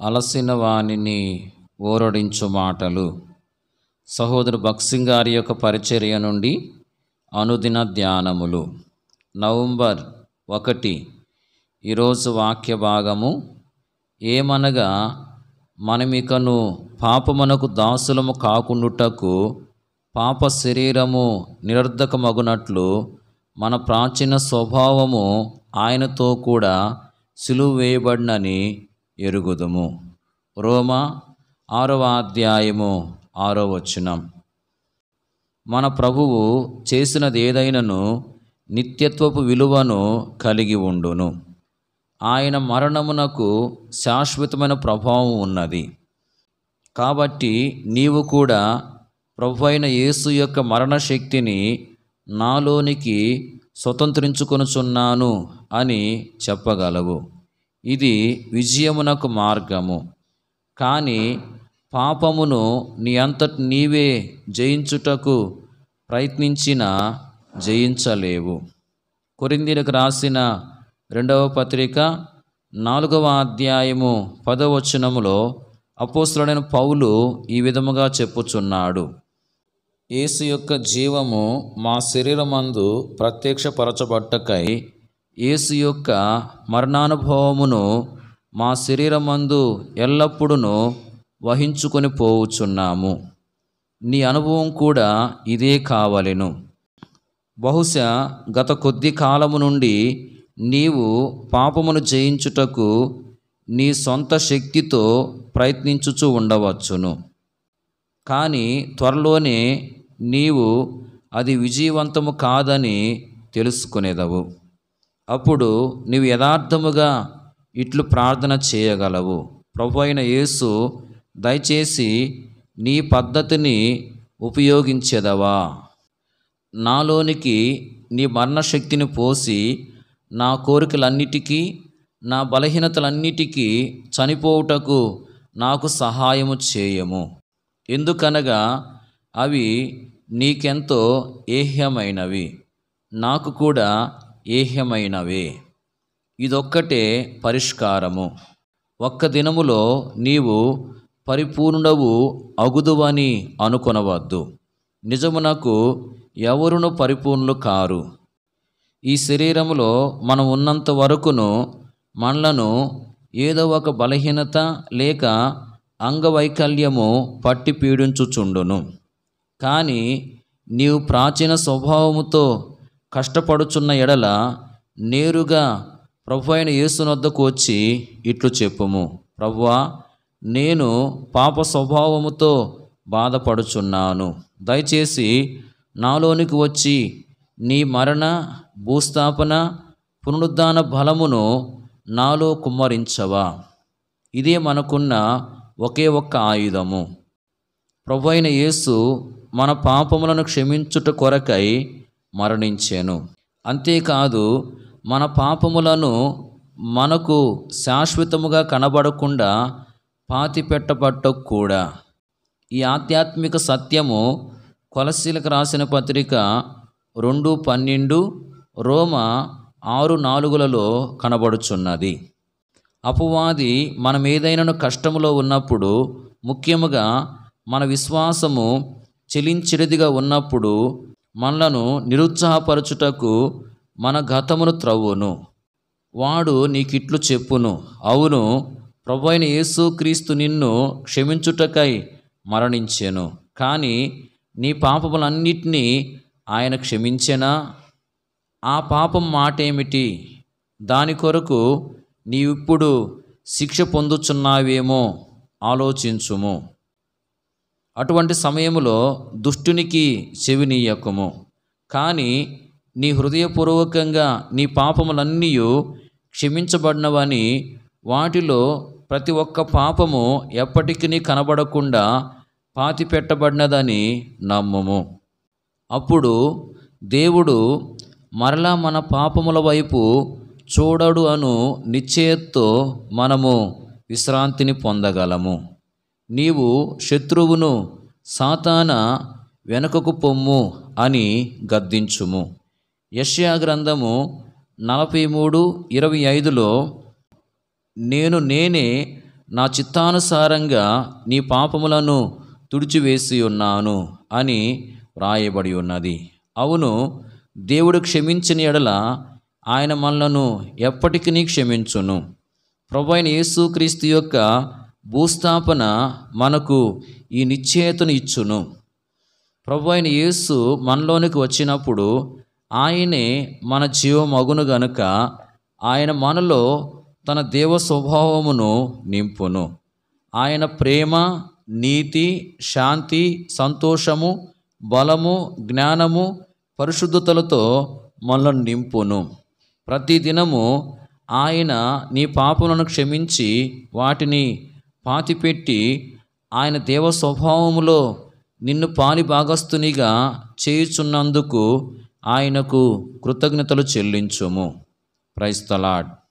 అలసిన వానిని ఓరడించు మాటలు సహోదరు భక్సింగ్ గారి యొక్క పరిచర్య నుండి అనుదిన ధ్యానములు నవంబర్ ఒకటి ఈరోజు వాక్య భాగము ఏమనగా మనమికను పాపమునకు దాసులము కాకుండుటకు పాప శరీరము నిరర్ధకమగునట్లు మన ప్రాచీన స్వభావము ఆయనతో కూడా సిలువ వేయబడినని ఎరుగుదుము రోమా ఆరవ అధ్యాయము ఆరో వచనం మన ప్రభువు చేసినది ఏదైనను నిత్యత్వపు విలువను కలిగి ఉండును ఆయన మరణమునకు శాశ్వతమైన ప్రభావం ఉన్నది కాబట్టి నీవు కూడా ప్రభు అయిన యేసు యొక్క మరణశక్తిని నాలోనికి స్వతంత్రించుకొనుచున్నాను అని చెప్పగలవు ఇది విజయమునకు మార్గము కానీ పాపమును నీ అంతట నీవే జయించుటకు ప్రయత్నించిన జయించలేవు కొరిందీలకు రాసిన రెండవ పత్రిక నాలుగవ అధ్యాయము పదవచనములో అపోస్తులైన పౌలు ఈ విధముగా చెప్పుచున్నాడు యేసు యొక్క జీవము మా శరీరమందు ప్రత్యక్షపరచబట్టకై యేసు యొక్క మరణానుభవమును మా శరీరమందు ఎల్లప్పుడూ వహించుకొని పోవుచున్నాము నీ అనుభవం కూడా ఇదే కావలెను బహుశా గత కొద్ది కాలము నుండి నీవు పాపమును జయించుటకు నీ సొంత శక్తితో ప్రయత్నించుచు ఉండవచ్చును కానీ త్వరలోనే నీవు అది విజయవంతము కాదని తెలుసుకునేదవు అప్పుడు నీవు యథార్థముగా ఇట్లు ప్రార్థన చేయగలవు ప్రభు అయిన యేసు దయచేసి నీ పద్ధతిని ఉపయోగించేదవా నాలోనికి నీ మరణశక్తిని పోసి నా కోరికలన్నిటికీ నా బలహీనతలన్నిటికీ చనిపోవుటకు నాకు సహాయము చేయము ఎందుకనగా అవి నీకెంతో ఏహ్యమైనవి నాకు కూడా ఏహ్యమైనవే ఇదొక్కటే పరిష్కారము ఒక్క దినములో నీవు పరిపూర్ణవు అగుదువని అనుకొనవద్దు నిజమునకు ఎవరును పరిపూర్ణులు కారు ఈ శరీరములో మనం ఉన్నంత వరకును మనలను ఏదో ఒక బలహీనత లేక అంగవైకల్యము పట్టి పీడించుచుండును కానీ నీవు ప్రాచీన స్వభావముతో కష్టపడుచున్న ఎడల నేరుగా ప్రభు అయిన యేసునొద్దకు వచ్చి ఇట్లు చెప్పుము ప్రభువా నేను పాప స్వభావముతో బాధపడుచున్నాను దయచేసి నాలోనికి వచ్చి నీ మరణ భూస్థాపన పునరుద్ధాన బలమును నాలో కుమ్మరించవా ఇదే మనకున్న ఒకే ఒక్క ఆయుధము ప్రభు అయిన యేసు మన పాపములను క్షమించుట కొరకై మరణించాను అంతేకాదు మన పాపములను మనకు శాశ్వతముగా కనబడకుండా పాతిపెట్టబట్ట కూడా ఈ ఆధ్యాత్మిక సత్యము కొలసీలకు రాసిన పత్రిక రెండు పన్నెండు రోమ ఆరు నాలుగులలో కనబడుచున్నది అపవాది మనం ఏదైనా కష్టములో ఉన్నప్పుడు ముఖ్యముగా మన విశ్వాసము చెలించిడిదిగా ఉన్నప్పుడు మనలను నిరుత్సాహపరచుటకు మన గతమును త్రవ్వును వాడు నీకిట్లు చెప్పును అవును ప్రభు అయిన యేసుక్రీస్తు నిన్ను క్షమించుటకై మరణించెను కానీ నీ పాపములన్నిటినీ ఆయన క్షమించెనా ఆ పాపం మాటేమిటి దాని కొరకు నీవిప్పుడు శిక్ష పొందుచున్నావేమో ఆలోచించుము అటువంటి సమయములో దుష్టునికి చెవినీయకము కానీ నీ హృదయపూర్వకంగా నీ పాపములన్నీ క్షమించబడినవని వాటిలో ప్రతి ఒక్క పాపము ఎప్పటికీ కనబడకుండా పాతిపెట్టబడినదని నమ్ముము అప్పుడు దేవుడు మరలా మన పాపముల వైపు చూడడు అను నిశ్చయతో మనము విశ్రాంతిని పొందగలము నీవు శత్రువును సాతాన వెనుకకు పొమ్ము అని గద్దించుము యష్యా గ్రంథము నలభై మూడు ఇరవై ఐదులో నేను నేనే నా చిత్తానుసారంగా నీ పాపములను తుడిచివేసి ఉన్నాను అని వ్రాయబడి ఉన్నది అవును దేవుడు క్షమించిన ఎడల ఆయన మనలను ఎప్పటికీ క్షమించును ప్రభు అయిన యేసుక్రీస్తు యొక్క భూస్థాపన మనకు ఈ నిశ్చయతను ఇచ్చును ప్రభు అయిన యేసు మనలోనికి వచ్చినప్పుడు ఆయనే మన జీవమగును గనుక ఆయన మనలో తన దేవ స్వభావమును నింపును ఆయన ప్రేమ నీతి శాంతి సంతోషము బలము జ్ఞానము పరిశుద్ధతలతో మనల్ని నింపును ప్రతిదినము ఆయన నీ పాపములను క్షమించి వాటిని పాతిపెట్టి ఆయన దేవ స్వభావములో నిన్ను పాలి భాగస్థునిగా చేయుచున్నందుకు ఆయనకు కృతజ్ఞతలు చెల్లించుము ప్రైస్తలాడ్